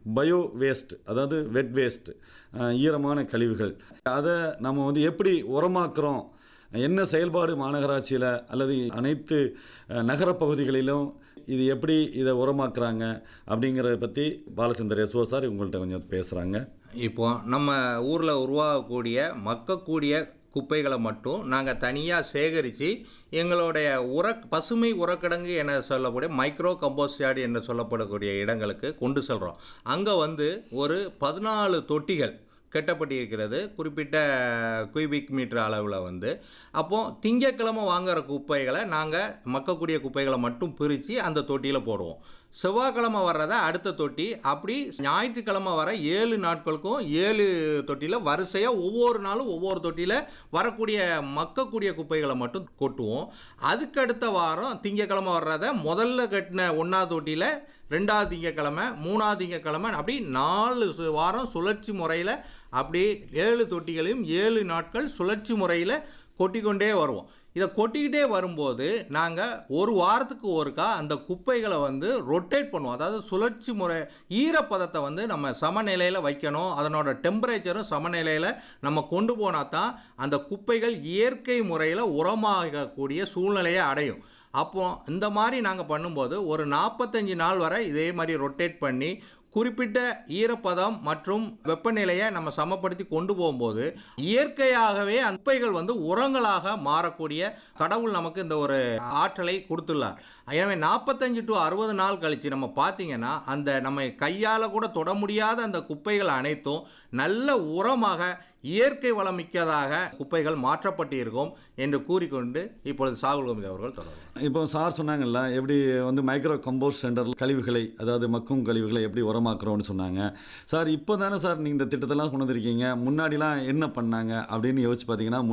bio waste அதாவது வெட் waste ஈரமான கழிவுகள் அதை நம்ம வந்து எப்படி உரமாக்குறோம் என்ன செயல்பாடு மாநகராட்சியில் அல்லது அனைத்து அஹ், நகரப் பகுதிகளிலும் இது எப்படி இதை உரமாக்குறாங்க அப்படிங்கிறத பற்றி பாலச்சந்தர் எஸ்ஓ சார் உங்கள்கிட்ட கொஞ்சம் பேசுகிறாங்க இப்போ நம்ம ஊரில் உருவாகக்கூடிய மக்கக்கூடிய குப்பைகளை மட்டும் நாங்கள் தனியாக சேகரித்து எங்களுடைய உர பசுமை உரக்கிடங்கு என சொல்லக்கூடிய மைக்ரோ கம்போஸ்ட் யார்டு என்று சொல்லப்படக்கூடிய இடங்களுக்கு கொண்டு செல்கிறோம் அங்கே வந்து ஒரு பதினாலு தொட்டிகள் கட்டப்பட்டிருக்கிறது குறிப்பிட்ட குய்பிக் மீட்டர் அளவில் வந்து அப்போது திங்கக்கிழமை வாங்குற குப்பைகளை நாங்கள் மக்கக்கூடிய குப்பைகளை மட்டும் பிரித்து அந்த தொட்டியில் போடுவோம் செவ்வாய்க்கிழமை வர்றதை அடுத்த தொட்டி அப்படி ஞாயிற்றுக்கிழமை வர ஏழு நாட்களுக்கும் ஏழு தொட்டியில் வரிசையாக ஒவ்வொரு நாளும் ஒவ்வொரு தொட்டியில் வரக்கூடிய மக்கக்கூடிய குப்பைகளை மட்டும் கொட்டுவோம் அதுக்கு அடுத்த வாரம் திங்கக்கிழமை வர்றதை முதல்ல கட்டின ஒன்றாவது தொட்டியில் ரெண்டாவது திங்கக்கிழமை மூணாவது திங்கக்கிழமை அப்படி நாலு சு- வாரம் சுழற்சி முறையில் அப்படியே ஏழு தொட்டிகளையும் ஏழு நாட்கள் சுழற்சி முறையில் கொட்டிக்கொண்டே வருவோம் இதை கொட்டிக்கிட்டே வரும்போது நாங்கள் ஒரு வாரத்துக்கு ஒருக்கா அந்த குப்பைகளை வந்து ரொட்டேட் பண்ணுவோம் அதாவது சுழற்சி முறை ஈரப்பதத்தை வந்து நம்ம சமநிலையில் வைக்கணும் அதனோட டெம்பரேச்சரும் சமநிலையில் நம்ம கொண்டு போனால் தான் அந்த குப்பைகள் இயற்கை முறையில் உரமாகக்கூடிய சூழ்நிலையை அடையும் அப்போ இந்த மாதிரி நாங்கள் பண்ணும்போது ஒரு நாற்பத்தஞ்சு நாள் வரை இதே மாதிரி ரொட்டேட் பண்ணி குறிப்பிட்ட ஈரப்பதம் மற்றும் வெப்பநிலையை நம்ம சமப்படுத்தி கொண்டு போகும்போது இயற்கையாகவே அந்த குப்பைகள் வந்து உரங்களாக மாறக்கூடிய கடவுள் நமக்கு இந்த ஒரு ஆற்றலை கொடுத்துள்ளார் எனவே நாற்பத்தஞ்சு டு அறுபது நாள் கழித்து நம்ம பார்த்தீங்கன்னா அந்த நம்ம கையால் கூட தொட முடியாத அந்த குப்பைகள் அனைத்தும் நல்ல உரமாக இயற்கை வளமிக்கதாக குப்பைகள் மாற்றப்பட்டு இருக்கும் என்று கூறிக்கொண்டு இப்பொழுது சாகுல் கோவிந்த் அவர்கள் தொடர்வார் இப்போ சார் சொன்னாங்கல்ல எப்படி வந்து மைக்ரோ கம்போஸ்ட் சென்டர் கழிவுகளை அதாவது மக்கும் கழிவுகளை எப்படி உரமாக்குறோம்னு சொன்னாங்க சார் இப்போ தானே சார் நீங்கள் இந்த திட்டத்தெல்லாம் கொண்டு வந்திருக்கீங்க முன்னாடிலாம் என்ன பண்ணாங்க அப்படின்னு யோசிச்சு பார்த்தீங்கன்னா